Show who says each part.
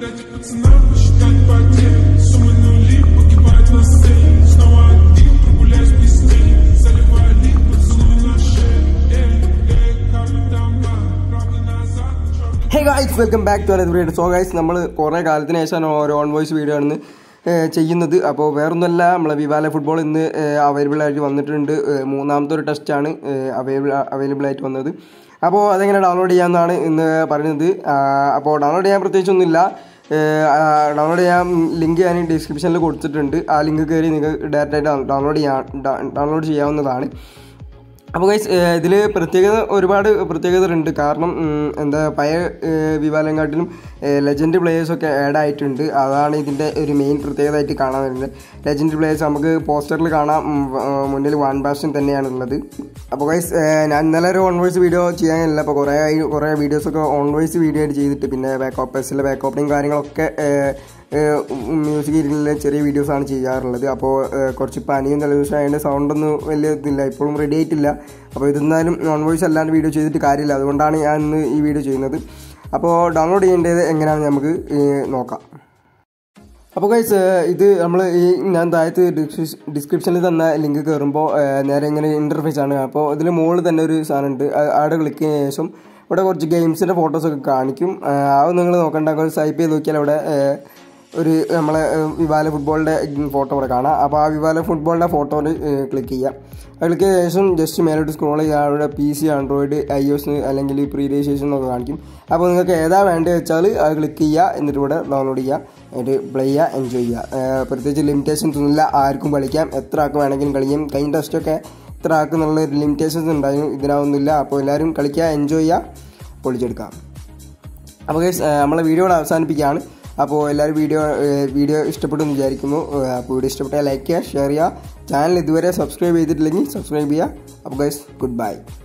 Speaker 1: Дайте пацанам посчитать потери Суммы нули погибает на сцене Снова один, прогуляюсь без тени Заливаю лик, поцелуй на шее Эй, эй, камень дома Правый назад, черный
Speaker 2: hey guys welcome back to another video so guys നമ്മൾ കുറേ കാലത്തിന് ശേഷമാണ് ഒരു ഓൺ വോയിസ് വീഡിയോ ആണ് ഏഹ്, ചെയ്യുന്നത് അപ്പോൾ വേറൊന്നുമല്ല നമ്മളെ വിവാല ഫുട്ബോൾ ഇന്ന് അവൈലബിൾ ആയിട്ട് വന്നിട്ടുണ്ട് ഏഹ്, മൂന്നാമത്തെ ഒരു ടെസ്റ്റാണ് അവൈലബിൾ അവൈലബിൾ ആയിട്ട് വന്നത് അപ്പോൾ അതെങ്ങനെ ഡൗൺലോഡ് ചെയ്യാമെന്നാണ് ഇന്ന് പറയുന്നത് ആ, അപ്പോൾ ഡൗൺലോഡ് ചെയ്യാൻ പ്രത്യേകിച്ചൊന്നുമില്ല ഡൗൺലോഡ് ചെയ്യാൻ ലിങ്ക് ഞാൻ ഡിസ്ക്രിപ്ഷനിൽ കൊടുത്തിട്ടുണ്ട് ആ ലിങ്ക് കയറി നിങ്ങൾക്ക് ഡയറക്റ്റായിട്ട് ഡൗൺലോഡ് ചെയ്യാൻ ഡൗൺലോഡ് ചെയ്യാവുന്നതാണ് അപ്പോൾ ഗൈസ് ഇതിൽ പ്രത്യേകത ഒരുപാട് പ്രത്യേകതകളുണ്ട് കാരണം ഉം, എന്താ പഴയ വിവാലങ്കാട്ടിലും ലെജൻഡ് പ്ലേയേഴ്സൊക്കെ ആഡ് ആയിട്ടുണ്ട് അതാണ് ഇതിൻ്റെ ഒരു മെയിൻ പ്രത്യേകതയായിട്ട് കാണാൻ വരുന്നത് ലെജൻഡ് പ്ലേയേഴ്സ് നമുക്ക് പോസ്റ്ററിൽ കാണാം ഉം, ആ, മുന്നിൽ വൺ ബാസ്റ്റൻ തന്നെയാണുള്ളത് അപ്പോൾ ഗൈസ് ഞാൻ ഇന്നലെ ഒരു ഓൺ വോയിസ് വീഡിയോ ചെയ്യാനില്ല അപ്പോൾ കുറേ ആയി കുറേ വീഡിയോസൊക്കെ ഓൺ വോയിസ് വീഡിയോ ആയിട്ട് ചെയ്തിട്ട് പിന്നെ ബാക്ക് ഓപ്പേഴ്സിലെ ബാക്ക് ഓപ്പണിങ് കാര്യങ്ങളൊക്കെ ഏഹ്, മ്യൂസിക് ഏരിയയിലെ ചെറിയ വീഡിയോസാണ് ചെയ്യാറുള്ളത് അപ്പോൾ കുറച്ച് പനിയും തലദിവസം അതിൻ്റെ സൗണ്ടൊന്നും വലിയ ഇതില്ല ഇപ്പോഴും റെഡി ആയിട്ടില്ല അപ്പോൾ ഇതെന്നാലും നോൺ വോയിസ് അല്ലാണ്ട് വീഡിയോ ചെയ്തിട്ട് കാര്യമില്ല അതുകൊണ്ടാണ് ഞാൻ ഇന്ന് ഈ വീഡിയോ ചെയ്യുന്നത് അപ്പോൾ ഡൗൺലോഡ് ചെയ്യേണ്ടത് എങ്ങനെയാണെന്ന് നമുക്ക് ഏഹ്, നോക്കാം അപ്പോൾ ഗൈസ് ഇത് നമ്മൾ ഈ ഞാൻ താഴത്ത് ഡിസ്ക്രിപ്ഷനിൽ തന്ന ലിങ്ക് കയറുമ്പോൾ നേരെ ഇങ്ങനെ ഇൻ്റർഫേസ് ആണ് അപ്പോൾ ഇതിൽ മുകളിൽ തന്നെ ഒരു സാധനം ഉണ്ട് അവിടെ ക്ലിക്ക് ചെയ്തതിന് ശേഷം ഇവിടെ കുറച്ച് ഗെയിംസിൻ്റെ ഫോട്ടോസൊക്കെ കാണിക്കും ആ, അത് നിങ്ങൾ നോക്കണ്ട സ്വൈപ്പ് ചെയ്ത് നോക്കിയാൽ അവിടെ ഏഹ്, ഒരു നമ്മളെ ഏഹ്, വിവാല ഫുട്ബോളിൻ്റെ ഫോട്ടോ ഇവിടെ കാണാം അപ്പോൾ ആ വിവാല ഫുട്ബോളിൻ്റെ ഫോട്ടോയിൽ ക്ലിക്ക് ചെയ്യാം അത് ക്ലിക്ക് ചെയ്ത ശേഷം ജസ്റ്റ് മേലോട്ട് സ്ക്രോൾ ചെയ്യുക അവിടെ P C Android I S അല്ലെങ്കിൽ പ്രീ രജിസ്ട്രേഷൻ എന്നൊക്കെ കാണിക്കും അപ്പോൾ നിങ്ങൾക്ക് ഏതാ വേണ്ടത് വെച്ചാൽ അത് ക്ലിക്ക് ചെയ്യുക എന്നിട്ട് ഇവിടെ ഡൗൺലോഡ് ചെയ്യുക എന്നിട്ട് പ്ലേ ചെയ്യുക എൻജോയ് ചെയ്യുക ഏഹ്, പ്രത്യേകിച്ച് ലിമിറ്റേഷൻസ് ഒന്നുമില്ല ആർക്കും കളിക്കാം എത്ര ആൾക്ക് വേണമെങ്കിലും കളിക്കാം കഴിഞ്ഞ ടെസ്റ്റൊക്കെ ഇത്ര ആൾക്ക് എന്നുള്ള ഒരു ലിമിറ്റേഷൻസ് ഉണ്ടായിരുന്നു ഇതിനൊന്നുമില്ല അപ്പോൾ എല്ലാവരും കളിക്കുക എൻജോയ് ചെയ്യുക പൊളിച്ചെടുക്കാം അപ്പോൾ ഗൈസ് നമ്മളെ വീഡിയോ ഇവിടെ അവസാനിപ്പിക്കുകയാണ് അപ്പോൾ എല്ലാവരും വീഡിയോ വീഡിയോ ഇഷ്ടപ്പെട്ടു എന്ന് വിചാരിക്കുന്നു ഏഹ്, അപ്പോൾ വീഡിയോ ഇഷ്ടപ്പെട്ടാൽ ലൈക്ക് ചെയ്യുക ഷെയർ ചെയ്യുക ചാനൽ ഇതുവരെ സബ്സ്ക്രൈബ് ചെയ്തിട്ടില്ലെങ്കിൽ സബ്സ്ക്രൈബ് ചെയ്യുക അപ്പോൾ ഗൈസ് ഗുഡ് ബൈ